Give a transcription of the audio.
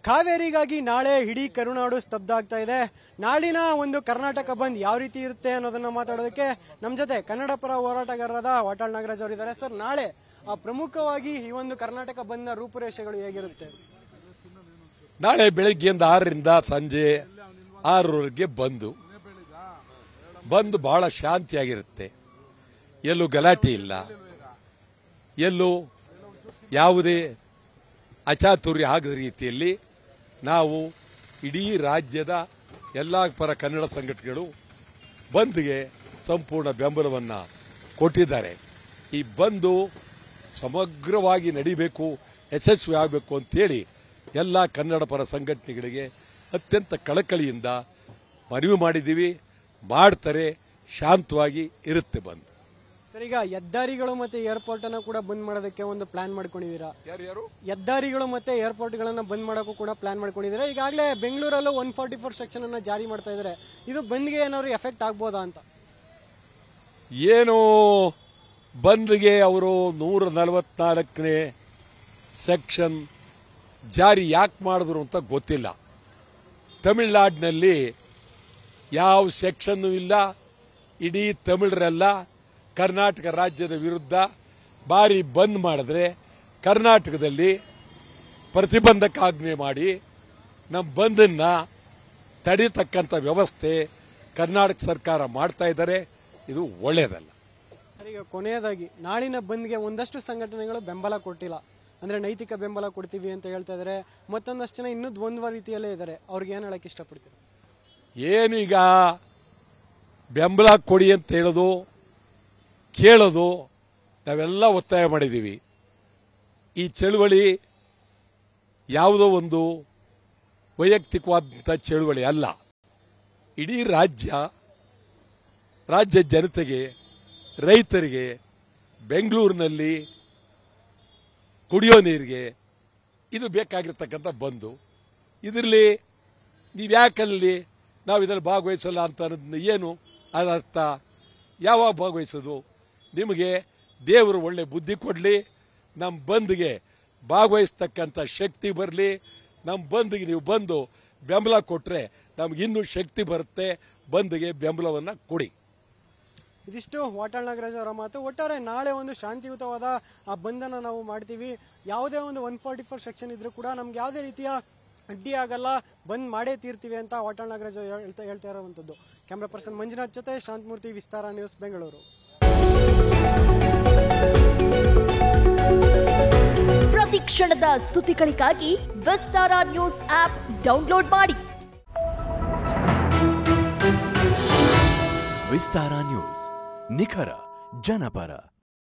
ಕಾವೇರಿಗಾಗಿ ನಾಳೆ ಇಡೀ ಕರುನಾಡು ಸ್ತಬ್ಧ ಆಗ್ತಾ ಇದೆ ನಾಳಿನ ಒಂದು ಕರ್ನಾಟಕ ಬಂದ್ ಯಾವ ರೀತಿ ಇರುತ್ತೆ ಅನ್ನೋದನ್ನ ಮಾತಾಡೋದಕ್ಕೆ ನಮ್ಮ ಜೊತೆ ಕನ್ನಡ ಪರ ಹೋರಾಟಗಾರರಾದ ವಾಟಾಳ್ ನಾಗರಾಜ್ ಅವರಿದ್ದಾರೆ ಸರ್ ನಾಳೆ ಆ, ಪ್ರಮುಖವಾಗಿ ಈ ಒಂದು ಕರ್ನಾಟಕ ಬಂದ್ನ ರೂಪುರೇಷೆಗಳು ಹೇಗಿರುತ್ತೆ ನಾಳೆ ಬೆಳಗ್ಗೆಯಿಂದ ಆರರಿಂದ ಸಂಜೆ ಆರರವರೆಗೆ ಬಂದು ಬಂದು ಬಹಳ ಶಾಂತಿಯಾಗಿರುತ್ತೆ ಎಲ್ಲೂ ಗಲಾಟೆ ಇಲ್ಲ ಎಲ್ಲೂ ಯಾವುದೇ ಅಚಾತುರ್ಯ ಆಗದ ರೀತಿಯಲ್ಲಿ ನಾವು ಇಡೀ ರಾಜ್ಯದ ಎಲ್ಲ ಪರ ಕನ್ನಡ ಸಂಘಟನೆಗಳು ಬಂದ್ಗೆ ಸಂಪೂರ್ಣ ಬೆಂಬಲವನ್ನು ಕೊಟ್ಟಿದ್ದಾರೆ ಈ ಬಂದು ಸಮಗ್ರವಾಗಿ ನಡಿಬೇಕು ಯಶಸ್ವಿ ಆಗಬೇಕು ಅಂತೇಳಿ ಎಲ್ಲ ಕನ್ನಡ ಪರ ಸಂಘಟನೆಗಳಿಗೆ ಅತ್ಯಂತ ಕಳಕಳಿಯಿಂದ ಮನವಿ ಮಾಡಿದ್ದೀವಿ ಮಾಡ್ತಾರೆ ಶಾಂತವಾಗಿ ಇರುತ್ತೆ ಬಂದು ಸರ್ ಈಗ ಹೆದ್ದಾರಿಗಳು ಮತ್ತೆ ಏರ್ಪೋರ್ಟ್ ಅನ್ನ ಕೂಡ ಬಂದ್ ಮಾಡೋದಕ್ಕೆ ಒಂದು ಪ್ಲಾನ್ ಮಾಡ್ಕೊಂಡಿದ್ದೀರಾ ಯಾರ್ಯಾರು ಹೆದ್ದಾರಿಗಳು ಮತ್ತೆ ಏರ್ಪೋರ್ಟ್ ಗಳನ್ನ ಬಂದ್ ಮಾಡೋಕ್ಕೂ ಕೂಡ ಪ್ಲಾನ್ ಮಾಡ್ಕೊಂಡಿದ್ದಾರೆ ಈಗಾಗಲೇ ಬೆಂಗಳೂರಲ್ಲೂ ಒನ್ ಫಾರ್ಟಿ ಫೋರ್ ಸೆಕ್ಷನ್ ಅನ್ನ ಜಾರಿ ಮಾಡ್ತಾ ಇದ್ದಾರೆ ಇದು ಬಂದ್ಗೆ ಏನಾದ್ರು ಎಫೆಕ್ಟ್ ಆಗ್ಬೋದಾ ಅಂತ ಏನು ಬಂದ್ಗೆ ಅವರು ನೂರ ನಲವತ್ನಾಲ್ಕನೇ ಸೆಕ್ಷನ್ ಜಾರಿ ಯಾಕೆ ಮಾಡಿದ್ರು ಅಂತ ಗೊತ್ತಿಲ್ಲ ತಮಿಳುನಾಡಿನಲ್ಲಿ ಯಾವ ಸೆಕ್ಷನ್ನು ಇಲ್ಲ ಇಡೀ ತಮಿಳರೆಲ್ಲ ಕರ್ನಾಟಕ ರಾಜ್ಯದ ವಿರುದ್ಧ ಭಾರಿ ಬಂದ್ ಮಾಡಿದ್ರೆ ಕರ್ನಾಟಕದಲ್ಲಿ ಪ್ರತಿಬಂಧಕಾಜ್ಞೆ ಮಾಡಿ ನಮ್ಮ ಬಂದನ್ನ ತಡೀತಕ್ಕಂಥ ವ್ಯವಸ್ಥೆ ಕರ್ನಾಟಕ ಸರ್ಕಾರ ಮಾಡ್ತಾ ಇದ್ದಾರೆ ಇದು ಒಳ್ಳೆಯದಲ್ಲ ಸರ್ ಈಗ ಕೊನೆಯದಾಗಿ ನಾಳಿನ ಬಂದ್ಗೆ ಒಂದಷ್ಟು ಸಂಘಟನೆಗಳು ಬೆಂಬಲ ಕೊಟ್ಟಿಲ್ಲ ಅಂದ್ರೆ ನೈತಿಕ ಬೆಂಬಲ ಕೊಡ್ತೀವಿ ಅಂತ ಹೇಳ್ತಾ ಇದಾರೆ ಮತ್ತೊಂದಷ್ಟು ಜನ ಇನ್ನೂ ದ್ವಂದ್ವ ರೀತಿಯಲ್ಲೇ ಇದ್ದಾರೆ ಅವ್ರಿಗೆ ಏನ್ ಹೇಳಕ್ ಇಷ್ಟಪಡ್ತೀರಾ ಏನು ಈಗ ಬೆಂಬಲ ಕೊಡಿ ಅಂತ ಹೇಳೋದು ಕೇಳೋದು ನಾವೆಲ್ಲ ಒತ್ತಾಯ ಮಾಡಿದ್ದೀವಿ ಈ ಚಳುವಳಿ ಯಾವುದೋ ಒಂದು ವೈಯಕ್ತಿಕವಾದಂಥ ಚಳುವಳಿ ಅಲ್ಲ ಇಡೀ ರಾಜ್ಯ ರಾಜ್ಯ ಜನತೆಗೆ ರೈತರಿಗೆ ಬೆಂಗಳೂರಿನಲ್ಲಿ ಕುಡಿಯೋ ನೀರಿಗೆ ಇದು ಬೇಕಾಗಿರ್ತಕ್ಕಂಥ ಬಂದು ಇದರಲ್ಲಿ ನೀವು ಯಾಕಲ್ಲಿ ನಾವು ಇದರಲ್ಲಿ ಭಾಗವಹಿಸಲ್ಲ ಅಂತ ಅನ್ನೋದನ್ನ ಏನು ಅದರ್ಥ ಯಾವಾಗ ಭಾಗವಹಿಸೋದು ನಿಮಗೆ ದೇವರು ಒಳ್ಳೆ ಬುದ್ಧಿ ಕೊಡಲಿ ನಮ್ಮ ಬಂದ್ಗೆ ಭಾಗವಹಿಸ್ತಕ್ಕಂಥ ಶಕ್ತಿ ಬರಲಿ ನಮ್ಮ ಬಂದ್ಗೆ ನೀವು ಬಂದು ಬೆಂಬಲ ಕೊಟ್ಟರೆ ನಮ್ಗೆ ಇನ್ನೂ ಶಕ್ತಿ ಬರುತ್ತೆ ಬಂದ್ಗೆ ಬೆಂಬಲವನ್ನು ಕೊಡಿ ಇದಿಷ್ಟು ವಾಟಾಳ್ ನಾಗರಾಜ್ ಅವರ ಮಾತು ಒಟ್ಟಾರೆ ನಾಳೆ ಒಂದು ಶಾಂತಿಯುತವಾದ ಆ ಬಂಧನ ನಾವು ಮಾಡ್ತೀವಿ ಯಾವುದೇ ಒಂದು ಒನ್ ಫಾರ್ಟಿ ಫೋರ್ ಸೆಕ್ಷನ್ ಇದ್ರೂ ಕೂಡ ನಮ್ಗೆ ಯಾವುದೇ ರೀತಿಯ ಅಡ್ಡಿ ಆಗಲ್ಲ ಬಂದ್ ಮಾಡೇ ತೀರ್ತೀವಿ ಅಂತ ವಾಟಾಳ್ ನಾಗರಾಜ್ ಅವ್ರು ಹೇಳ್ತಾ ಹೇಳ್ತಾ ಇರುವಂತದ್ದು ಕ್ಯಾಮ್ರಾ ಪರ್ಸನ್ ಮಂಜುನಾಥ್ ಜೊತೆ ಶಾಂತಮೂರ್ತಿ ವಿಸ್ತಾರ ನ್ಯೂಸ್ ಬೆಂಗಳೂರು ಪ್ರತಿ ಕ್ಷಣದ ಸುದ್ದಿಗಳಿಗಾಗಿ ವಿಸ್ತಾರ ನ್ಯೂಸ್ ಆಪ್ ಡೌನ್ಲೋಡ್ ಮಾಡಿ ವಿಸ್ತಾರ ನ್ಯೂಸ್ ನಿಖರ ಜನಪರ